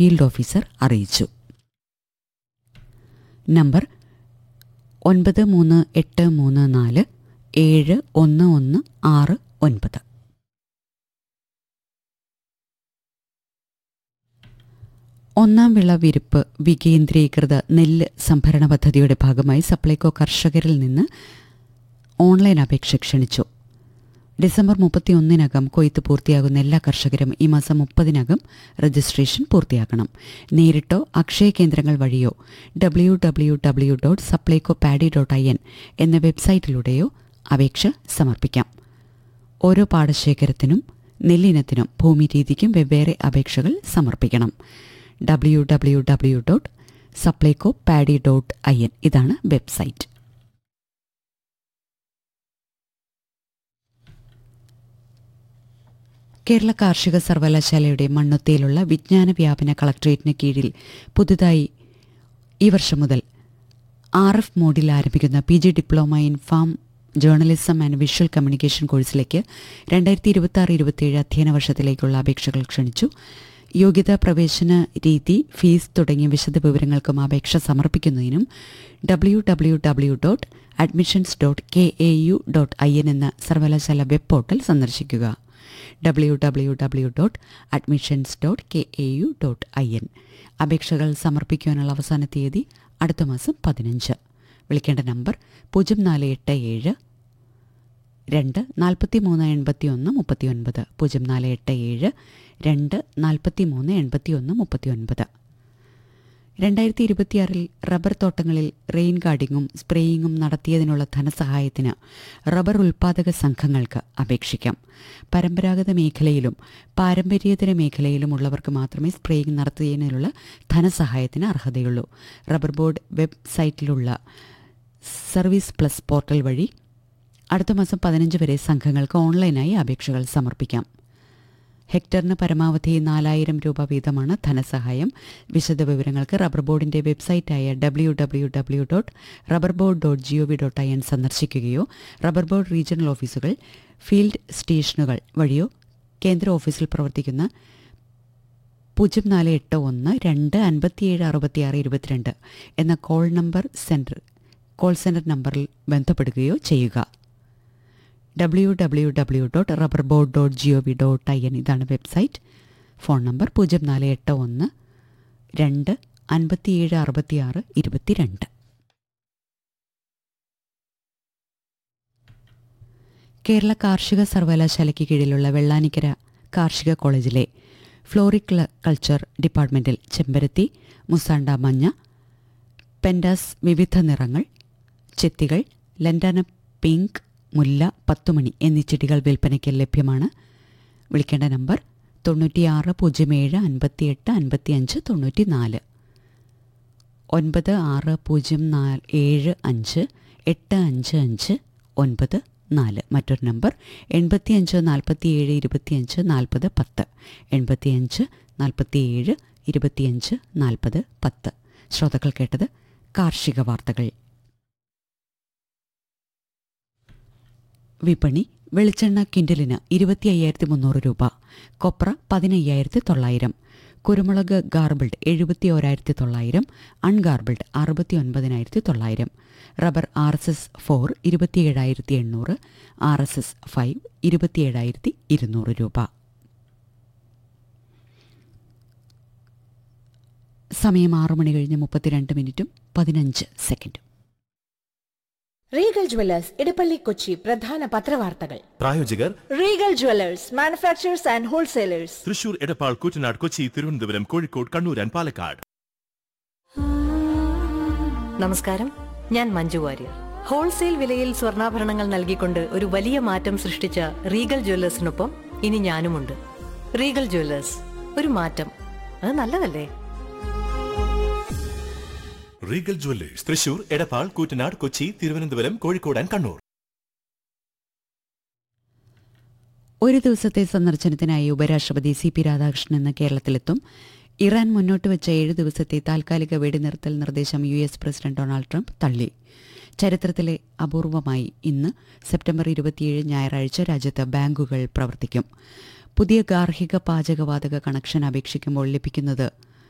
field officer അറിയിച്ചു number ഒൻപത് മൂന്ന് എട്ട് മൂന്ന് നാല് ഏഴ് ഒന്ന് ഒന്ന് ആറ് ഒൻപത് ഒന്നാം വിള വിരിപ്പ് വികേന്ദ്രീകൃത നെല്ല് സംഭരണ പദ്ധതിയുടെ ഭാഗമായി സപ്ലൈകോ കർഷകരിൽ നിന്ന് ഓൺലൈൻ അപേക്ഷ ക്ഷണിച്ചു ഡിസംബർ മുപ്പത്തിയൊന്നിനകം കൊയ്ത്ത് പൂർത്തിയാകുന്ന എല്ലാ കർഷകരും ഈ മാസം മുപ്പതിനകം രജിസ്ട്രേഷൻ പൂർത്തിയാക്കണം നേരിട്ടോ അക്ഷയ കേന്ദ്രങ്ങൾ വഴിയോ W W W dot Supplyco paddy dot I N എന്ന വെബ്സൈറ്റിലൂടെയോ അപേക്ഷ സമർപ്പിക്കാം ഓരോ പാടശേഖരത്തിനും നെല്ലിനത്തിനും ഭൂമി രീതിക്കും വെവ്വേറെ അപേക്ഷകൾ സമർപ്പിക്കണം W W W dot Supplyco paddy dot I N ഇതാണ് വെബ്സൈറ്റ് കേരള കാർഷിക സർവകലാശാലയുടെ മണ്ണുത്തിയിലുള്ള വിജ്ഞാന വ്യാപന കളക്ട്രേറ്റിന് കീഴിൽ പുതുതായി ഈ വർഷം മുതൽ ആർ എഫ് മോഡിൽ ആരംഭിക്കുന്ന P G diploma in farm journalism and visual communication കോഴ്സിലേക്ക് രണ്ടായിരത്തി ഇരുപത്തി ആറ് ഇരുപത്തിയേഴ് അധ്യയന വർഷത്തിലേക്കുള്ള അപേക്ഷകൾ ക്ഷണിച്ചു യോഗ്യതാ പ്രവേശന രീതി ഫീസ് തുടങ്ങിയ വിശദ വിവരങ്ങൾക്കും അപേക്ഷ സമർപ്പിക്കുന്നതിനും W W W dot admissions dot K A U dot I N എന്ന സർവകലാശാല വെബ് പോർട്ടൽ സന്ദർശിക്കുക W W W dot admissions dot K A U dot I N അപേക്ഷകൾ സമർപ്പിക്കുവാനുള്ള അവസാന തീയതി അടുത്ത മാസം പതിനഞ്ച് വിളിക്കേണ്ട നമ്പർ പൂജ്യം നാല് എട്ട് ഏഴ് രണ്ട് നാൽപ്പത്തി മൂന്ന് എൺപത്തി ഒന്ന് മുപ്പത്തി ഒൻപത് പൂജ്യം നാല് എട്ട് ഏഴ് രണ്ട് നാൽപ്പത്തി മൂന്ന് എൺപത്തി ഒന്ന് മുപ്പത്തി ഒൻപത് രണ്ടായിരത്തി ഇരുപത്തിയാറിൽ റബ്ബർ തോട്ടങ്ങളിൽ റെയിൻ ഗാർഡിങ്ങും സ്പ്രേയിങ്ങും നടത്തിയതിനുള്ള ധനസഹായത്തിന് റബ്ബർ ഉൽപ്പാദക സംഘങ്ങൾക്ക് അപേക്ഷിക്കാം പരമ്പരാഗത മേഖലയിലും പാരമ്പര്യേതര മേഖലയിലും ഉള്ളവർക്ക് മാത്രമേ സ്പ്രേയിങ് നടത്തുന്നതിനുള്ള ധനസഹായത്തിന് അർഹതയുള്ളൂ റബ്ബർ ബോർഡ് വെബ്സൈറ്റിലുള്ള സർവീസ് പ്ലസ് പോർട്ടൽ വഴി അടുത്ത മാസം പതിനഞ്ച് വരെ സംഘങ്ങൾക്ക് ഓൺലൈനായി അപേക്ഷകൾ സമർപ്പിക്കാം ഹെക്ടറിന് പരമാവധി നാലായിരം രൂപ വീതമാണ് ധനസഹായം വിശദ വിവരങ്ങൾക്ക് റബ്ബർ ബോർഡിന്റെ വെബ്സൈറ്റായ W W W dot rubber board dot G O V dot I N സന്ദർശിക്കുകയോ റബ്ബർ ബോർഡ് റീജിയണൽ ഓഫീസുകൾ ഫീൽഡ് സ്റ്റേഷനുകൾ വഴിയോ കേന്ദ്ര ഓഫീസിൽ പ്രവർത്തിക്കുന്ന പൂജ്യം നാല് എട്ട് ഒന്ന് രണ്ട് അൻപത്തിയേഴ് അറുപത്തിയാറ് ഇരുപത്തിരണ്ട് എന്ന call number centre call centre നമ്പറിൽ ബന്ധപ്പെടുകയോ ചെയ്യുക W W W dot rubber board dot G O V dot I N ഇതാണ് വെബ്സൈറ്റ് ഫോൺ നമ്പർ പൂജ്യം നാല് എട്ട് ഒന്ന് രണ്ട് അൻപത്തിയേഴ് അറുപത്തിയാറ് ഇരുപത്തിരണ്ട് കേരള കാർഷിക സർവകലാശാലയ്ക്ക് കീഴിലുള്ള വെള്ളാനിക്കര കാർഷിക കോളേജിലെ ഫ്ലോറിക്ല കൾച്ചർ ഡിപ്പാർട്ട്മെൻറ്റിൽ ചെമ്പരത്തി മുസാണ്ട മഞ്ഞ പെൻഡാസ് വിവിധ നിറങ്ങൾ ചെത്തികൾ ലൻഡാന പിങ്ക് മുല്ല പത്തുമണി എന്നീ ചെടികൾ വിൽപ്പനയ്ക്ക് ലഭ്യമാണ് വിളിക്കേണ്ട നമ്പർ തൊണ്ണൂറ്റിയാറ് പൂജ്യം ഏഴ് അൻപത്തിയെട്ട് അൻപത്തിയഞ്ച് തൊണ്ണൂറ്റി നാല് ഒൻപത് ആറ് പൂജ്യം നാല് ഏഴ് അഞ്ച് എട്ട് അഞ്ച് അഞ്ച് ഒൻപത് നാല് മറ്റൊരു നമ്പർ എൺപത്തിയഞ്ച് നാൽപ്പത്തിയേഴ് ഇരുപത്തിയഞ്ച് നാൽപ്പത് പത്ത് എൺപത്തിയഞ്ച് നാൽപ്പത്തിയേഴ് ഇരുപത്തിയഞ്ച് നാൽപ്പത് പത്ത് ശ്രോതാക്കൾ കേട്ടത് കാർഷിക വാർത്തകൾ വിപണി വെളിച്ചെണ്ണ കിൻഡലിന് ഇരുപത്തി അയ്യായിരത്തി മുന്നൂറ് രൂപ കൊപ്ര പതിനയ്യായിരത്തി തൊള്ളായിരം കുരുമുളക് ഗാർബിൾഡ് എഴുപത്തി ഓരായിരത്തി തൊള്ളായിരം അൺഗാർബിൾഡ് അറുപത്തി ഒൻപതിനായിരത്തി തൊള്ളായിരം rubber R S S four ഇരുപത്തിയേഴായിരത്തി എണ്ണൂറ് ആർ എസ് എസ് ഫൈവ് ഇരുപത്തിയേഴായിരത്തി ഇരുന്നൂറ് രൂപ സമയം ആറു മണി കഴിഞ്ഞ് മുപ്പത്തിരണ്ട് മിനിറ്റും പതിനഞ്ച് സെക്കൻഡും റീഗൽ ജുവല്ലേഴ്സ് ഇടപ്പള്ളി കൊച്ചി പ്രധാന പത്രവാർത്തകൾ പ്രായോജകർ Regal Jewellers manufacturers and wholesalers Thrissur Edappal Koottanad Kochi Thiruvananthapuram Kozhikode Kannur and Palakkad നമസ്കാരം ഞാൻ മഞ്ജു വാര്യർ ഹോൾസെയിൽ വിലയിൽ സ്വർണ്ണാഭരണങ്ങൾ നൽകിക്കൊണ്ട് ഒരു വലിയ മാറ്റം സൃഷ്ടിച്ച റീഗൽ ജ്വല്ലേഴ്സിനൊപ്പം ഇനി ഞാനുമുണ്ട് റീഗൽ ജ്വല്ലേഴ്സ് ഒരു മാറ്റം അത് നല്ലതല്ലേ Regal Jewellers Thrissur Edappal Koottanad Kochi Thiruvananthapuram Kozhikode and Kannur ഒരു ദിവസത്തെ സന്ദർശനത്തിനായി ഉപരാഷ്ട്രപതി സി പി രാധാകൃഷ്ണൻ ഇന്ന് കേരളത്തിലെത്തും ഇറാൻ മുന്നോട്ട് വെച്ച ഏഴ് ദിവസത്തെ താൽക്കാലിക വെടിനിർത്തൽ നിർദ്ദേശം U S president Donald Trump തള്ളി ചരിത്രത്തിലെ അപൂർവമായി ഇന്ന് സെപ്റ്റംബർ ഇരുപത്തിയേഴ് ഞായറാഴ്ച രാജ്യത്ത് ബാങ്കുകൾ പ്രവർത്തിക്കും പുതിയ ഗാർഹിക പാചകവാതക കണക്ഷൻ അപേക്ഷിക്കുമ്പോൾ ലഭിക്കുന്നത്